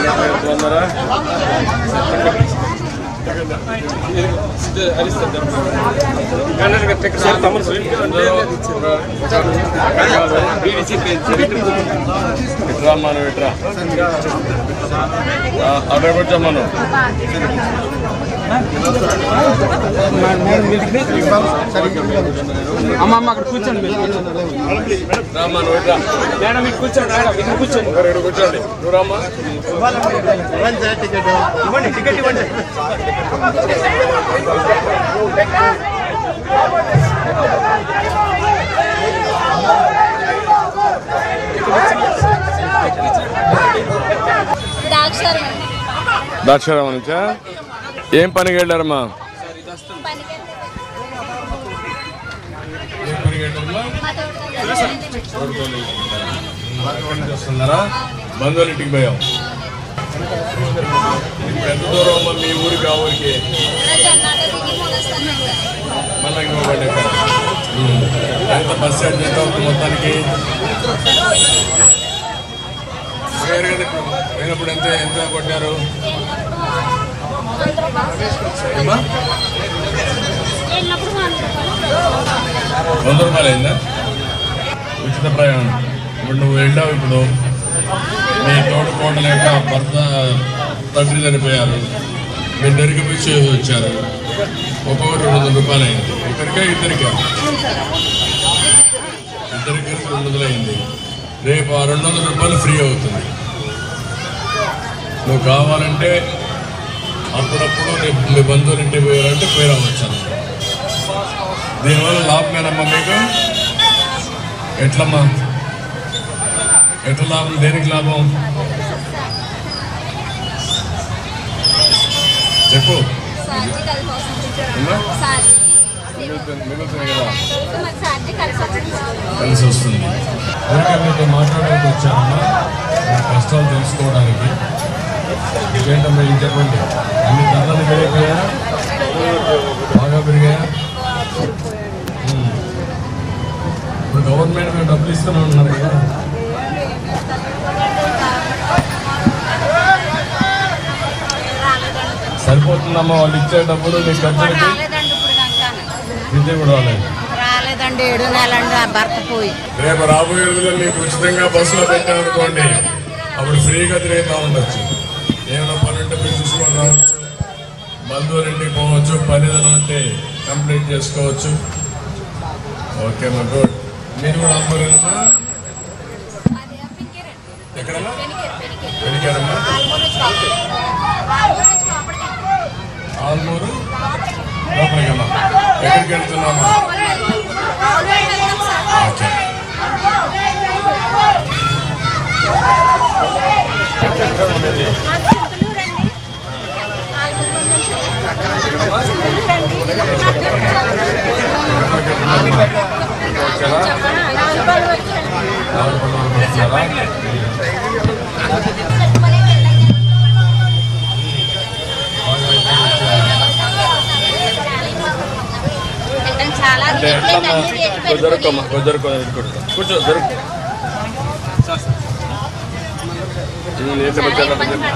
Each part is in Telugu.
వందరా సార్ తమ్ముడు ఇట్రా మనం ఇట్రా అక్కడ కూర్చోమ్మను అమ్మ అమ్మ అక్కడ కూర్చోండి మీరు కూర్చోండి రామ్మా నువ్వు ఇట్రా మేడం ఇక్కడ కూర్చోండి మేడం ఇక్కడ కూర్చోండి ఒకరు ఇక్కడ కూర్చోండి నువ్వు రామ్మా ఇవ్వండి టికెట్ ఇవ్వండి దాక్షరం దాక్షారామం నుంచా ఏం పనికి వెళ్ళారమ్మా పనికి ఏం పనికి వెళ్ళారమ్మా మా తోటలో వస్తున్నారా బంధువుల ఇంటికి పోయాం ఇప్పుడు ఎంత దూరం అమ్మా మీ ఊరికి ఆ ఊరికి జొన్నాట దిగి మొదస్తానండి మళ్ళీ ఇవ్వబడి ఎంత బస్ స్టాండ్ ఎంత అవుతుంది మొత్తానికి వేరు కదా ఇప్పుడు పోయినప్పుడు ఎంత ఎంత కొట్టారు ఏమ్మా? వెళ్ళినప్పుడు మా వంద రూపాయలు అయిందా ఉచిత ప్రయాణం ఇప్పుడు నువ్వు వెళ్ళావు ఇప్పుడు నీ తోడు కోటల యొక్క భర్త తండ్రి చనిపోయారు మీరు డెరికి పోయి చేసి వచ్చారు ఒక్కొక్కటి రెండు వందల రూపాయలు అయింది ఇక్కడికే ఇద్దరికే ఇద్దరికి రెండు వందలు అయింది రేపు ఆ రెండు వందల రూపాయలు ఫ్రీ అవుతుంది నువ్వు కావాలంటే అప్పుడప్పుడు నీ మీ బంధువులు ఇంటికి పోయారంటే పోయి రావచ్చు అన్నమాట. దీనివల్ల లాభమేనమ్మా మీకు ఎట్లమ్మా ఎట్లా లాభం దేనికి లాభం చెప్పు సార్జీ కలిసి వస్తుంది అమ్మా? సార్జీ మిగులుతుంది మిగులుతుంది కదా మాకు సార్జీ కలిసి వస్తుంది కలిసి వస్తుంది ఊరికే మీతో మాట్లాడడానికి వచ్చానమ్మా మీ కష్టాలు తెలుసుకోవడానికి ఇంకేంటమ్మా ఇది చెప్పండి అన్ని ధరలు పెరిగిపోయా బాగా పెరిగాయా ఉమ్. ఇప్పుడు గవర్నమెంట్ మేము డబ్బులు ఇస్తూనే ఉన్నారు కదా సరిపోతుందమ్మా వాళ్ళు ఇచ్చే డబ్బులు నీ ఖర్చులకి రాలేదండి ఇప్పుడు దాకా విద్య కూడా రాలేదు రాలేదండి ఏడు నెలండి ఆ భర్త పోయి రేపు రాబోయే రోజుల్లో మీకు ఉచితంగా బస్సులో పెట్టామనుకోండి అప్పుడు ఫ్రీగా తిరుగుతూ ఉండొచ్చు ఏమైనా పని ఉంటే మీరు చూసుకొని రావచ్చు బంధువుల ఇంటికి పోవచ్చు పని ఏదైనా ఉంటే కంప్లీట్ చేసుకోవచ్చు ఓకే మా గుడ్ మీరు కూడా అమ్మరేనా ఎక్కడమ్మా వెలికారమ్మా ఆల్మూరు లోపలికమ్మా ఎక్కడికి వెళ్తున్నామా ఓకే వెళ్ళడం చాలా అంటే ఎట్లమ్మా దొరకమ్మా దొరక కూర్చో దొరుకు ఎంత వచ్చారు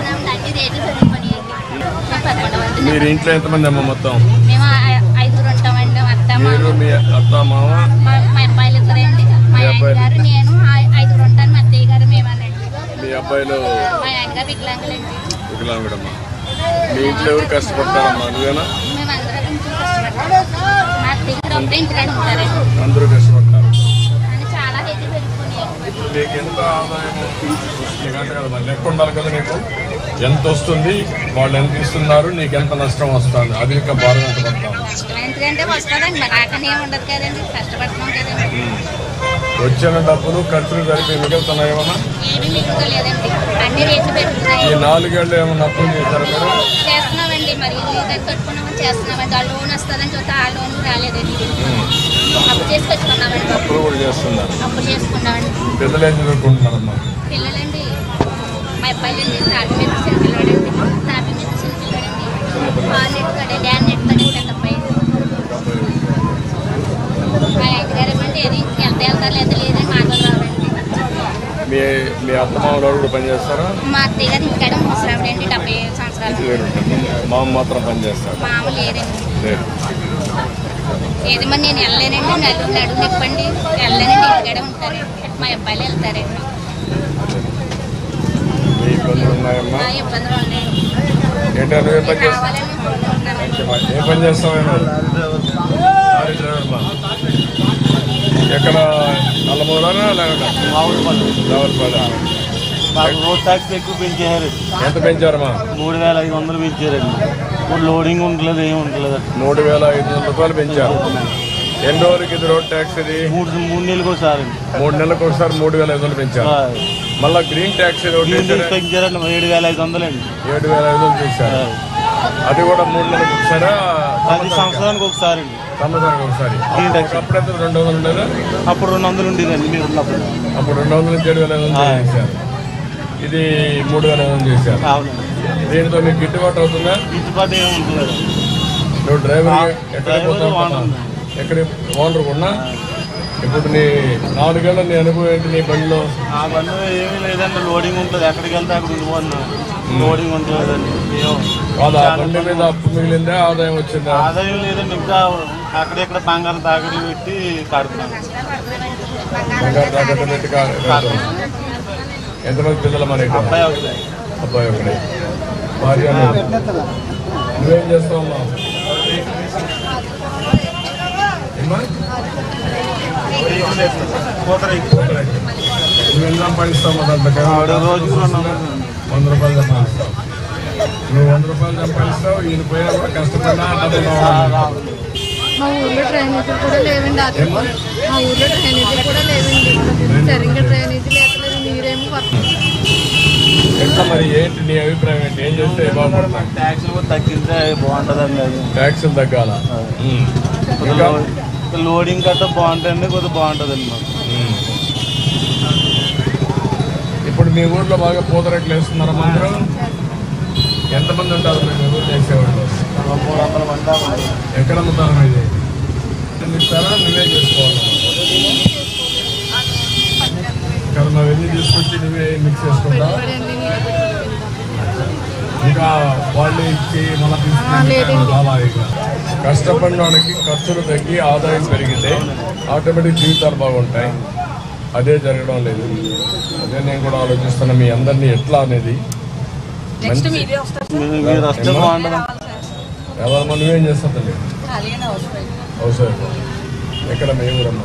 మీరు ఇంట్లో ఎంతమంది అమ్మ మొత్తం మేము ఐ- ఐదుగురు ఉంటామండి మా అత్త మా మీరు మీ అత్త మామ మా మా అబ్బాయిలు ఇద్దరండి మా మీ ఆయన అబ్బాయిలు? గారు నేను ఐ- ఐదుగురు ఉంటాను మా అత్తయ్య గారు మేమనండి మీ అబ్బాయిలు మా ఆయన గారు వికలాంగులండి వికలాంగుడమ్మా మీ ఇంట్లో ఎవరు కష్టపడతారమ్మా నువ్వేనా మేమందరం కొంచెం కష్టపడతాం మా అత్తయ్య గారు ఒకటే ఇంటికాడ ఉంటారండి అందరూ కష్టపడతారు అని చాలా రేట్లు పెట్టుకున్నాయి నీకు ఎంత ఆదాయము నీకు అంట కదా మరి లెక్క ఉండాలి కదా నీకు ఎంత వస్తుంది వాళ్ళు ఎంత ఇస్తున్నారు నీకు ఎంత నష్టం వస్తుంది అది ఇంకా బాగా పడతాను నష్టం ఎందుకంటే వస్తుందండి మరి రాకనే ఉండదు కదండి కష్టపడుతున్నాం కదండి వచ్చిన డబ్బులు ఖర్చులు జరిపి మిగులుతున్నాయి ఏమన్నా ఏమీ మిగులుతలేదండి అన్ని రేట్లు ఈ పెరుగుతున్నాయి నాలుగేళ్ళు ఏమన్నా అప్పులు చేశారు మీరు చేస్తున్నామండి మరి ఇల్లు దగ్గర కట్టుకున్నామని చేస్తున్నామండి ఆ లోన్ వస్తుందని చూస్తే ఆ లోన్ రాలేదండి అప్పు చేసి పెట్టుకున్నామండి అప్పులు కూడా చేస్తున్నారు అప్పు చేసుకున్నామండి పిల్లలు ఏం చదువుకుంటున్నారమ్మా పిల్లలండి మా అబ్బాయిలండి తాపి మీద చిన్న పిల్లడండి తాపి మీద చిన్న పిల్లడండి పాలు నెట్టుతాడు డ్యాన్ నెట్టుతాడు పెద్ద అబ్బాయి మా ఆయన గారు ఏమంటే ఏది వెళ్తే వెళ్తారు లేదా లేదని మాటలు రావండి మీ మీ అత్తమామలు కూడా పని చేస్తారా మా అత్తయ్య గారు ఇంటికాడ ముసలావిడండి డెబ్బై ఐదు సంవత్సరాలు లేరు. మామ మాత్రం పని చేస్తారు మామూలు లేదండి లేదు ఏది మరి నేను వెళ్ళలేనండి నడు నడు నొప్పండి వెళ్ళలేనండి ఇంటికాడే ఉంటారు మా అబ్బాయిలు వెళ్తారండి మీ ఇబ్బందులు ఉన్నాయమ్మా మా ఇబ్బందులు ఉన్నాయి ఏంటో నువ్వు ఏ పని చేస్తావు కావాలని కోరుకుంటున్నానండి ఏ పని చేస్తావు లారీ డ్రైవర్మా ఎక్కడ నల్లమూలనా లేకపోతే మామూలు పనులు రావులపాడ మాకు రోడ్ ట్యాక్స్ ఎక్కువ పెంచారు ఎంత పెంచారమ్మా మూడు వేల ఐదు వందలు పెంచారండి ఇప్పుడు లోడింగ్ ఉండలేదు ఏమి ఉండలేదు మూడు వేల ఐదు వందల రూపాయలు పెంచారు ఎన్ని రోజులకి ఇది రోడ్ ట్యాక్స్ ఇది మూడు మూడు నెలలకు ఒకసారి అండి మూడు నెలలకు ఒకసారి మూడు వేల ఐదు వందలు పెంచారు మళ్ళా గ్రీన్ ట్యాక్స్ ఇది ఒకటి గ్రీన్ వేశారు. పెంచారండి ఏడు వేల ఐదు వందలు అండి ఏడు వేల ఐదు వందలు చేశారు అది కూడా మూడు నెలలకు ఒకసారా అది సంవత్సరానికి ఒకసారి అండి సంవత్సరానికి ఒకసారి గ్రీన్ ట్యాక్స్ అప్పుడు ఎంత రెండు వందలు ఉండేదా అప్పుడు రెండు వందలు ఉండేదండి మీరు ఉన్నప్పుడు అప్పుడు రెండు వందల నుంచి ఏడు వేల ఐదు వందలు ఆ. చేశారు ఇది మూడు వేల ఐదు వందలు చేశారు అవునండి దీనితో మీకు గిట్టుబాటు అవుతుందా గిట్టుబాటు ఏమి ఉండలేదు నువ్వు డ్రైవర్ ఆ, ఎక్కడ డ్రైవర్ పోతావు ఓనర్. ఎక్కడ ఓనర్ ఉన్నా ఇప్పుడు నీ నాలుగేళ్ల నీ అనుభవం ఏంటి నీ బండిలో ఆ బండి ఏమీ లేదండి లోడింగ్ ఉంటుంది ఎక్కడికి వెళ్తే అక్కడ ఉండిపోతున్నా లోడింగ్ ఉంటుందండి ఏమో కాదు ఆ బండి మీద అప్పు మిగిలిందా ఆదాయం వచ్చిందా ఆదాయం లేదండి ఇంకా అక్కడెక్కడ బంగారం తాకట్లు పెట్టి కడుతున్నాం బంగారు తాకట్టు పెట్టి కా- కడుతున్నావు. ఎంతమంది పిల్లలు మన ఇక్కడ? అబ్బాయి ఒకటే అబ్బాయి ఒకడే భార్య లేదు. నువ్వేం చేస్తావు అమ్మా ఏమ్మా? నువ్వు ఎంత సంపాదిస్తావు దాంట్లో ఆవిడ రోజుకు రెండు వందలు. వంద రూపాయలు సంపాదిస్తావు నువ్వు వంద రూపాయలు సంపాదిస్తావు ఈయన పోయినా కూడా కష్టపడినా డబ్బులు రావాలి. మా ఊర్లో డ్రైనేజీలు కూడా లేవండి అది ఏమ్మా? మా ఊర్లో డ్రైనేజీలు కూడా లేవండి సరిగ్గా డ్రైనేజీలు ఎక్కలేదు నీరేమో వస్తుంది ఎట్లా మరి ఏంటి నీ అభిప్రాయం ఏంటి ఏం చేస్తే బాగుపడతాం ట్యాక్స్లు కూడా తగ్గితే బాగుంటుందండి అది ట్యాక్సులు తగ్గాల ఉమ్. ఇంకా ఇంకా లోడింగ్ గట్రా బాగుంటుంది కొద్దిగా బాగుంటుందండి మాకు ఉమ్. ఇప్పుడు మీ ఊర్లో బాగా పూతరెట్లు వేస్తున్నారా అందరూ ఎంతమంది ఉంటారు మీ ఊర్లో చేసేవాళ్ళు మూడు వందల మంది అవ్వాలి. ఎక్కడ అమ్ముతారు ఇది ఎన్ని ఇస్తారా నువ్వే చేసుకోవాలి కదా మరి వెళ్ళి తీసుకొచ్చి నువ్వే మిక్స్ చేసుకుంటావు ఇంకా వాళ్ళు ఇచ్చి మన తీసుకుంటే కష్టపడిన వాడికి ఖర్చులు తగ్గి ఆదాయం పెరిగితే ఆటోమేటిక్ జీవితాలు బాగుంటాయి అదే జరగడం లేదు అదే నేను కూడా ఆలోచిస్తున్నా మీ అందరినీ ఎట్లా అనేది మంచి మీరు మీరు వస్తే బాగుంటుంది ఎవరమ్మా నువ్వేం చేస్తావు తల్లి హౌస్ వైఫ్ ఎక్కడ మీ ఊరమ్మా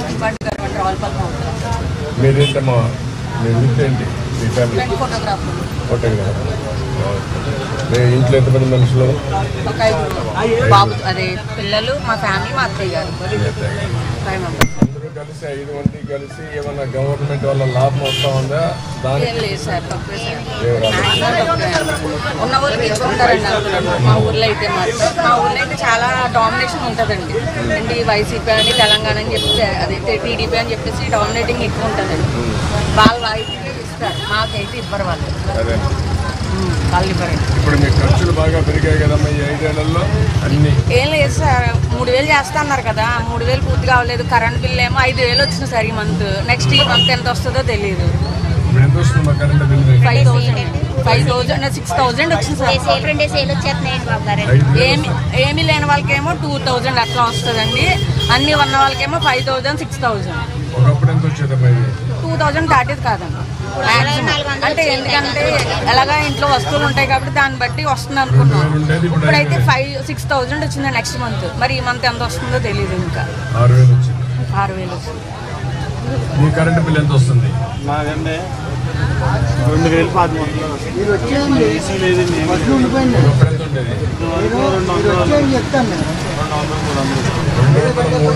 మీరేంటమ్మా మీ వృత్తి ఏంటి మీ ఫ్యామిలీ ఫోటోగ్రాఫర్ మీ ఇంట్లో ఎంతమంది మనుషులు ఒక ఐదు బాబు అదే పిల్లలు మా ఫ్యామిలీ మా అత్తయ్య గారు మీ అత్తయ్య గారు. ఫైవ్ మెంబర్స్ అందరూ కలిసి ఐదు మంది కలిసి ఏమన్నా గవర్నమెంట్ వల్ల లాభం వస్తా ఉందా దాని ఏం లేదు సార్ తక్కువే సార్ ఏం రాదు. మాక్సిమం తక్కువే. ఉన్న ఊరు తెచ్చుకుంటారండి అందరూ. మా ఊర్లో అయితే మాత్రం మా ఊర్లో అయితే చాలా డామినేషన్ ఉంటుందండి అంటే వైసీపీ అని తెలంగాణ అని చెప్పి అదైతే టీడీపీ అని చెప్పేసి డామినేటింగ్ ఎక్కువ ఉంటుందండి వాళ్ళ వైసీపీ ఇస్తారు మాకైతే ఇవ్వరు వాళ్ళు అదే ఉమ్, వాళ్ళు ఇవ్వరండి ఇప్పుడు మీ ఖర్చులు బాగా పెరిగాయి కదమ్మా ఈ ఐదేళ్లలో అన్ని ఏం లేదు సార్ మూడు వేలు చేస్తా అన్నారు కదా మూడు వేలు పూర్తి కావలేదు కరెంట్ బిల్ ఏమో ఐదు వేలు వచ్చింది సార్ ఈ మంత్ నెక్స్ట్ ఈ మంత్ ఎంత వస్తుందో తెలియదు ఇప్పుడు ఎంత వస్తుంది మా కరెంట్ బిల్ మీకు? Five thousand five thousand six thousand వచ్చింది సార్ సేలు రెండే సేలు వచ్చేస్తున్నాయండి బాబు గారు ఐదు వేలు ఏమి ఏమీ లేని వాళ్ళకేమో టూ థౌజండ్ అట్లా వస్తుందండి అన్ని ఉన్న వాళ్ళకేమో ఫైవ్ థౌజండ్ సిక్స్ థౌజండ్ ఒకప్పుడు ఎంత వచ్చేదమ్మా ఇది టూ థౌజండ్ దాటేది కాదండి Maximum. అంటే ఎందుకంటే ఎలాగా ఇంట్లో వస్తువులు ఉంటాయి కాబట్టి దాన్ని బట్టి వస్తుంది అనుకున్నాం ఉండేది ఇప్పుడు ఇప్పుడైతే ఫైవ్ సిక్స్ థౌజండ్ వచ్చింది నెక్స్ట్ మంత్ మరి ఈ మంత్ ఎంత వస్తుందో తెలియదు ఇంకా ఆరు వేలు వచ్చింది ఆరు వేలు వచ్చింది మీ కరెంట్ బిల్ ఎంత వస్తుంది మాకంటే రెండు వేలు పాతి వందలు ఏసీ లేదండి ఏమీ లేదు. ఒకప్పుడు ఎంత ఉండేది ఇదివరకు రెండు వందలు రెండు వందలు మూడు వందలు రెండు వందల మూడు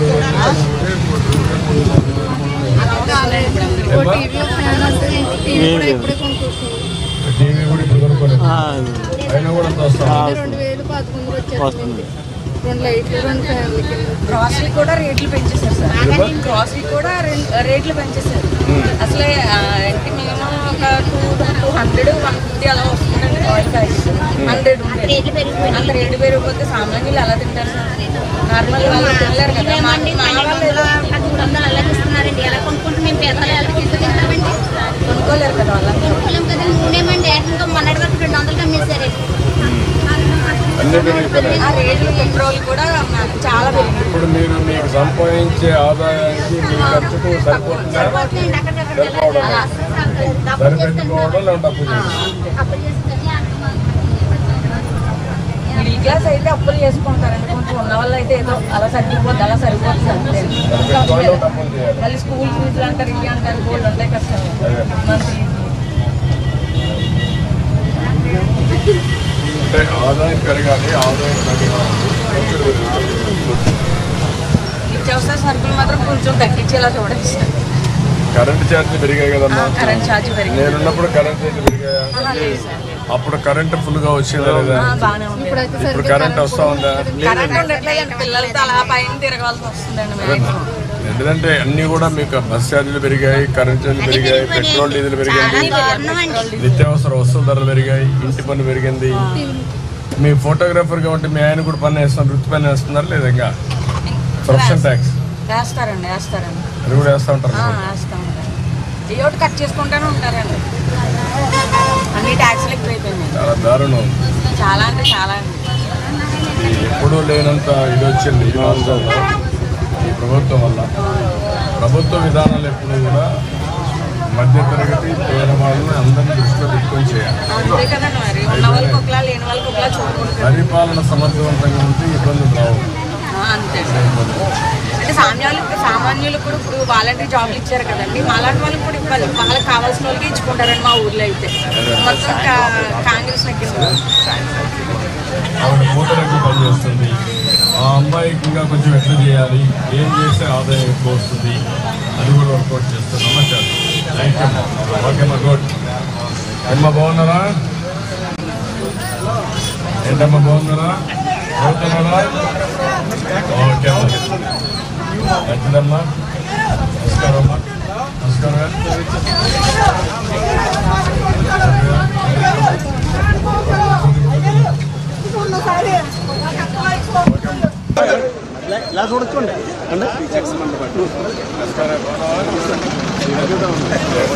ఓ టీవీ ఒక ఫ్యాన్ వస్తే టీవీ కూడా ఇప్పుడే కొనుక్కొచ్చుకుంది టీవీ కూడా ఇప్పుడు కొనుక్కోలేదు ఆ, అయినా కూడా అంత వస్తాం రెండు వేలు పదకొండు వచ్చేస్తుంది రెండు లైట్లు రెండు ఫ్యాన్లకి గ్రాసరీ కూడా రేట్లు పెంచేశారు సార్ గ్రాసరీ కూడా రెన్- రేట్లు పెంచేశారు అసలే ఆ, ఏంటి మినిమం ఒక two two hundred one fifty అలా వస్తుందండి ఆయిల్ ప్యాకెట్ హండ్రెడ్ రేట్లు పెరిగిపోయినాయి. అంత రేటు పెరిగిపోతే సామాన్యులు ఎలా తింటారు నార్మల్ వాళ్ళు తినలేరు కదా మా ఏమండి మా పన్నెండు వాళ్ళు వందలు పదమూడు వందలు అలాగే ఇస్తున్నారండి ఎలా కొనుక్కుంటే మేము పేదలు ఎలా తీసుకుంటామండి తట్టుకోలేరు కదా వాళ్ళంతా తట్టుకోలేం కదా నూనె మండి ఏకంగా మొన్నటి వరకు రెండు వందలు కమ్మేశారు అన్నీ పెరిగిపోయినాయి ఆ రేట్లు పెట్రోల్ కూడా మాకు చాలా పెరిగింది ఇప్పుడు మీరు మీకు సంపాదించే ఆదాయానికి మీ ఖర్చుకు సరిపోతుందా సరిపోతుందండి అక్కడికక్కడ డబ్బులు సరిపెట్టుకోవడం లేదంటే అప్పు చేయడం అప్పులు చేసుకొని అక్కడ మిడిల్ క్లాస్ అయితే అప్పులు చేసుకుంటారండి కొంచెం ఉన్న వాళ్ళు అయితే ఏదో అలా సరిపోద్ది అలా సరిపోతుంది అంతే సరిపెట్టుకోవడం లేదంటే అప్పులు చేయాలి మళ్ళీ స్కూల్ ఫీజులు అంటారు ఇవి అంటారు గోల్డ్ ఉంటాయి కష్టం మంత్లీ అంటే ఆదాయం పెరగాలి ఆదాయం తగ్గాలి ఖర్చులు పెరగాలి. నిత్యావసర సరుకులు మాత్రం కొంచెం తగ్గించేలా చూడండి సార్ కరెంట్ ఛార్జీలు పెరిగాయి కదమ్మా కరెంట్ ఛార్జ్ పెరిగింది నేనున్నప్పుడు కరెంట్ ఛార్జీలు పెరిగాయా ఆహా, లేదు సార్ అప్పుడు కరెంట్ ఫుల్ గా వచ్చేదా లేదా ఆ, బాగానే ఉంది ఇప్పుడైతే ఇప్పుడు సరిగ్గా కరెంట్ వస్తా ఉందా కరెంట్ ఉండట్లేదండి పిల్లలతో అలా పైన తిరగాల్సి వస్తుందండి మ్యాక్సిమం ఎందుకంటే అన్ని కూడా మీకు బస్ ఛార్జీలు పెరిగాయి కరెంట్ ఛార్జీలు పెరిగాయి పెట్రోల్ డీజిల్ పెరిగింది దారుణం అండి నిత్యావసర వస్తువుల ధరలు పెరిగాయి ఇంటి పన్ను పెరిగింది మీ ఫోటోగ్రాఫర్ కాబట్టి మీ ఆయన కూడా పన్ను వేస్తున్నారు వృత్తి పన్ను వేస్తున్నారు లేదా ఇంకా ప్రొఫెషన్ ట్యాక్స్ వేస్తారండి వేస్తారండి అది కూడా వేస్తూ ఉంటారు ఆ, వేస్తాం ఏ ఒకటి కట్ చేసుకుంటూనే ఉంటారండి అన్ని ట్యాక్స్లు ఎక్కువైపోయినాయి చాలా దారుణం చాలా అంటే చాలా అండి ఎప్పుడూ లేనంత ఇది వచ్చింది ఈ రాష్ట్రంలో ఈ ప్రభుత్వం వల్ల ప్రభుత్వ విధానాలు ఎప్పుడు కూడా మధ్యతరగతి పేదవాళ్ళని అందరినీ దృష్టిలో పెట్టుకొని చేయాలి అంతే కదండి మరి ఉన్న వాళ్ళకి ఒకలా లేని వాళ్ళకి ఒకలా చూడకూడదు పరిపాలన సమర్థవంతంగా ఉంటే ఇబ్బందులు రావు ఆ, అంతే అంటే సామాన్యులు సామాన్యులకు కూడా ఇప్పుడు వాలంటరీ జాబ్లు ఇచ్చారు కదండి మాలాంటి వాళ్ళకి కూడా ఇవ్వాలి వాళ్ళకి కావాల్సిన వాళ్ళకి ఇచ్చుకుంటారండి మా ఊర్లో అయితే మొత్తం కా- కాంగ్రెస్ నెగ్గింది ఆవిడ మూటలకు పనిచేస్తుంది ఆ అమ్మాయికి ఇంకా కొంచెం ఎట్లా చేయాలి ఏం చేస్తే ఆదాయం ఎక్కువ వస్తుంది అది కూడా వర్కౌట్ చేస్తున్నామా చాలు థ్యాంక్ యూ ఓకే మా గుడ్ ఏమ్మా బాగున్నారా ఏంటమ్మా బాగున్నారా చదువుతున్నారా ఓకే అమ్మా మంచిదమ్మా నమస్కారం అమ్మా నమస్కారం ఇలా చూడొచ్చు నమస్కారం బాగున్నావా?